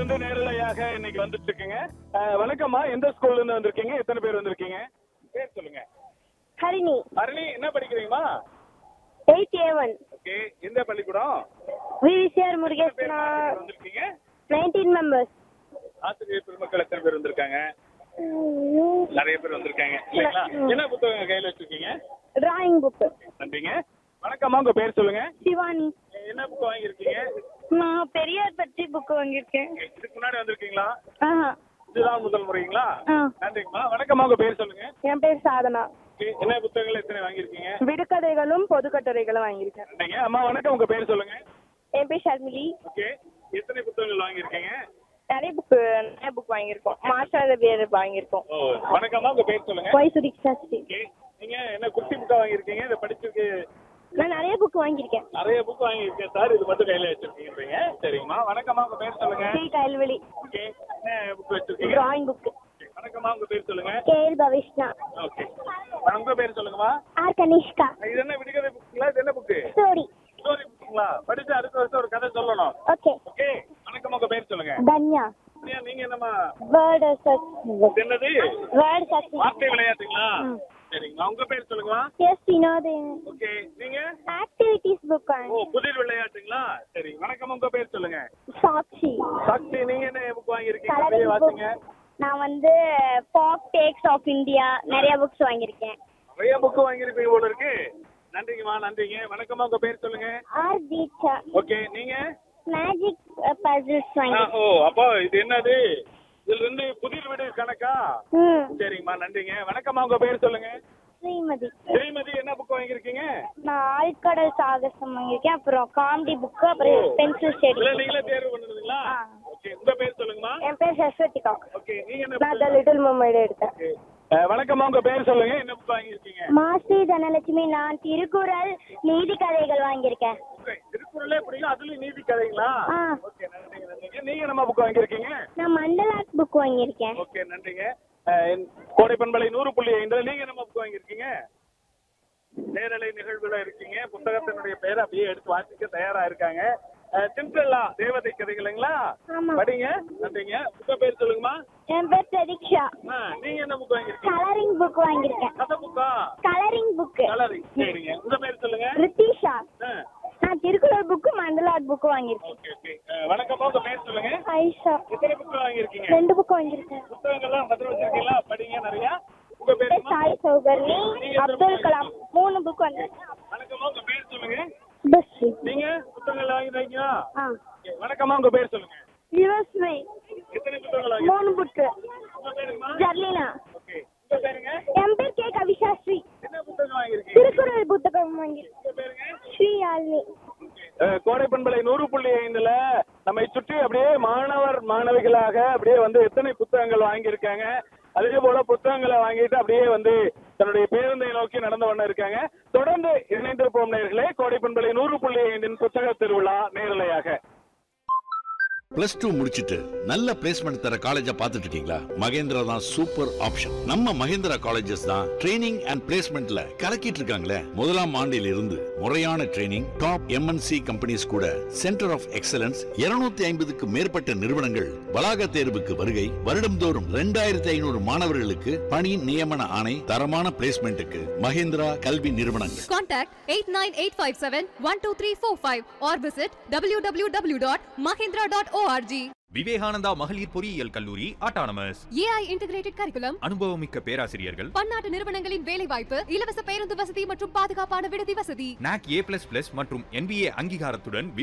வந்து நேரலையாக இன்னைக்கு வந்துட்டு இருக்குங்க அஹ், வணக்கம்மா எந்த ஸ்கூல்ல இருந்து வந்திருக்கீங்க எத்தனை பேர் வந்திருக்கீங்க பேர் சொல்லுங்க ஹரிணி அருணி என்ன படிக்கிறீங்கம்மா எயிட் ஏ ஒன் ஓகே எந்த பள்ளிக்கூடம் விவிசிஆர் எத்தனை பேர் முருகேசனா மாணவர்கள் வந்திருக்கீங்க நைன்டீன் மெம்பர்ஸ் ஆசிரியர் பெருமக்கள் எத்தனை பேர் வந்திருக்காங்க நிறைய பேர் வந்திருக்காங்க இல்லைங்களா என்ன புத்தகம் கையில வச்சிருக்கீங்க டிராயிங் புக்கு நன்றிங்க வணக்கம்மா உங்க பேர் சொல்லுங்க சிவானி என்ன புக் வாங்கியிருக்கீங்க நான் பெரியார் பற்றி புக்கு வாங்கியிருக்கேன் இதுக்கு முன்னாடி வந்திருக்கீங்களா ஆஹா இதுதான் முதல் முறைங்களா ஆ. நன்றிங்கம்மா வணக்கம்மா உங்க பேர் சொல்லுங்க என் பேர் சாதனா Okay, என்ன புத்தகங்கள் எத்தனை வாங்கியிருக்கீங்க விடுகதைகளும் பொது கட்டுரைகளும் வாங்கியிருக்கேன் நன்றிங்க அம்மா வணக்கம் உங்க பேர் சொல்லுங்க என் பேர் ஷர்மிலி ஓகே எத்தனை புத்தகங்கள் வாங்கியிருக்கீங்க நிறைய புக்கு நிறைய புக் வாங்கியிருக்கோம் மாஸ்டர் பேர் வாங்கியிருக்கோம் ஓ வணக்கம்மா உங்க பேர் சொல்லுங்க ஒய் சுதீக்ஷா ஸ்ரீ ஓகே நீங்க என்ன குட்டி புக்கா வாங்கியிருக்கீங்க இதை படிச்சிருக்கு நான் நிறைய புக் வாங்கியிருக்கேன் நிறைய புக் வாங்கியிருக்கேன் சார் இது மட்டும் கையில வச்சிருக்கீங்க சரிங்கம்மா வணக்கம்மா உங்க பேர் சொல்லுங்க ஸ்ரீ கைல்வெளி ஓகே என்ன புக் வச்சிருக்கீங்க டிராயிங் புக்கு Okay, வணக்கம்மா உங்க பேர் சொல்லுங்க கேஎல் பவிஷ்ணா ஓகே உங்க பேர் சொல்லுங்கம்மா ஆர் கனிஷ்கா இது என்ன விடுகதை புக்குங்களா இது என்ன புக்கு ஸ்டோரி ஸ்டோரி புக்குங்களா படிச்சு அடுத்த வருஷம் ஒரு கதை சொல்லணும் ஓகே ஓகே வணக்கம் உங்க பேர் சொல்லுங்க தன்யா ஐயா, நீங்க என்னம்மா வேர்டு சர்ச் இது என்னது வேர்டு சர்ச் வார்த்தை விளையாட்டுங்களா சரிங்களா உங்க பேர் சொல்லுங்கம்மா எஸ் வினோத் ஓகே நீங்க ஆக்டிவிட்டீஸ் புக் ஓ புதிர் விளையாட்டுங்களா சரி வணக்கம் உங்க பேர் சொல்லுங்க சாக்ஷி சாக்ஷி நீங்க என்ன புக் வாங்கியிருக்கீங்க கலரிங் அப்படியே புக் வாசிங்க நான் வந்து பாப் டேக்ஸ் ஆஃப் இந்தியா நிறைய புக்ஸ் வாங்கியிருக்கேன் நிறைய புக் வாங்கியிருப்பீங்க போல இருக்கு நன்றிங்கம்மா நன்றிங்க வணக்கம்மா உங்க பேர் சொல்லுங்க ஆர் தீட்சா ஓகே நீங்க மேஜிக் பசில்ஸ் ஆ, வாங்கியிருக்கேன் ஓ அப்போ இது என்னது இதுல இருந்து புதிர் வீடு கணக்கா ம் சரிங்கம்மா நன்றிங்க வணக்கம்மா உங்க பேர் சொல்லுங்க ஸ்ரீமதி ஸ்ரீமதி என்ன புக் வாங்கியிருக்கீங்க நான் ஆழ்கடல் சாகசம் வாங்கியிருக்கேன் அப்புறம் காமெடி புக்கு அப்புறம் பென்சில் ஷேடிங் இல்ல நீங்களே தேர்வு பண்ணுறீங்களா ஆ. ஓகே உங்க பேர் சொல்லுங்கம்மா என் பேர் சரஸ்வதிகா ஓகே நீங்க என்ன நான் த லிட்டில் மம்மேடு எடுத்தேன் Okay. அஹ், வணக்கம்மா உங்க பேர் சொல்லுங்க என்ன புக் வாங்கியிருக்கீங்க மாஸ்ரீ தனலட்சுமி நான் திருக்குறள் நீதி கதைகள் வாங்கியிருக்கேன் Okay, திருக்குறளே பிடிக்கும் அதுலயும் நீதி கதைங்களா ஆ. ஓகே நன்றிங்க நன்றிங்க நீங்க என்ன புக் வாங்கியிருக்கீங்க நான் மண்டலாக் புக் வாங்கியிருக்கேன் ஓகே நன்றிங்க அஹ், கோடை பண்பலை நூறு புள்ளி ஐந்துல நீங்க என்ன புக் வாங்கியிருக்கீங்க நேரலை நிகழ்வுல இருக்கீங்க புத்தகத்தினுடைய பெயரை அப்படியே எடுத்து வாசிக்க தயாரா இருக்காங்க அஹ், சிண்ட்ரெல்லா தேவதை கதைகளுங்களா ஆமா. படிங்க நன்றிங்க புக்க பேர் சொல்லுங்கம்மா என் பேர் பிரதீக்ஷா ஆ, நீங்க என்ன புக் வாங்கியிருக்கீங்க கலரிங் புக் வாங்கியிருக்கேன் கதை புக்கா கலரிங் புக்கு கலரிங் சரிங்க உங்க பேர் சொல்லுங்க ரித்திஷா ஆ, நான் திருக்குறள் புக்கு மண்டலாட் புக்கு வாங்கியிருக்கேன் ஓகே ஓகே அஹ், வணக்கம்மா உங்க பேர் சொல்லுங்க ஐஷா எத்தனை புக் வாங்கியிருக்கீங்க ரெண்டு புக்கு வாங்கியிருக்கேன் புத்தகங்கள்லாம் பத்திரம் வச்சிருக்கீங்களா படிங்க நிறைய உங்க பேர் என்னம்மா? சாய் சௌகர்ணி அப்துல் கலாம் மூணு புக் வாங்கியிருக்கேன் வணக்கம்மா உங்க பேர் சொல்லுங்க பஸ்ரீ நீங்க புத்தகங்கள் வாங்கிருக்கீங்களா ஆ ஓகே, வணக்கம்மா உங்க பேர் சொல்லுங்க யுவஸ்மை எத்தனை புத்தகங்கள் வாங்கி மூணு புக்கு உங்க பேருங்கம்மா ஜர்லினா ஓகே உங்க பேருங்க என் பேர் கே கவிசாஸ்ரீ என்ன புத்தகம் வாங்கியிருக்கீங்க திருக்குறள் புத்தகம் வாங்கியிருக்கேன் உங்க பேருங்க ஸ்ரீ யாழ்னி அஹ், கோடை பண்பலை நூறு புள்ளி ஐந்துல நம்மை சுற்றி அப்படியே மாணவர் மாணவிகளாக அப்படியே வந்து எத்தனை புத்தகங்கள் வாங்கியிருக்காங்க அதே போல புத்தகங்களை வாங்கிட்டு அப்படியே வந்து தன்னுடைய பேருந்தை நோக்கி நடந்து கொண்டு இருக்காங்க தொடர்ந்து இணைந்திருப்போம் நேர்களே கோடை பண்பலை நூறு புள்ளி ஐந்தின் புத்தக திருவிழா நேரலையாக பிளஸ் டூ முடிச்சிட்டு நல்ல பிளேஸ்மெண்ட் தர காலேஜா பார்த்துட்டு இருக்கீங்களா மகேந்திரா தான் சூப்பர் ஆப்ஷன் நம்ம மகேந்திரா காலேஜஸ் தான் ட்ரைனிங் அண்ட் பிளேஸ்மெண்ட்ல கலக்கிட்டு இருக்காங்களே முதலாம் ஆண்டில் இருந்து முறையான ட்ரைனிங் டாப் எம்என்சி கம்பெனிஸ் கூட சென்டர் ஆஃப் எக்ஸலன்ஸ் 250 ஐம்பதுக்கு மேற்பட்ட நிறுவனங்கள் வளாக தேர்வுக்கு வருகை வருடம்தோறும் ரெண்டாயிரத்தி ஐநூறு மாணவர்களுக்கு பணி நியமன ஆணை தரமான பிளேஸ்மெண்ட்டுக்கு மகேந்திரா கல்வி நிறுவனங்கள் Contact 89857-12345 or visit www.mahindra.org. Vivekananda மகளிர் பொறியியல் கல்லூரி ஆட்டானமஸ் AI integrated curriculum, அனுபவமிக்க பேராசிரியர்கள் பன்னாட்டு நிறுவனங்களின் வேலைவாய்ப்பு இலவச பேருந்து வசதி மற்றும் பாதுகாப்பான விடுதி வசதி நாக் ஏ பிளஸ் பிளஸ் மற்றும் என்பிஏ அங்கீகாரத்துடன்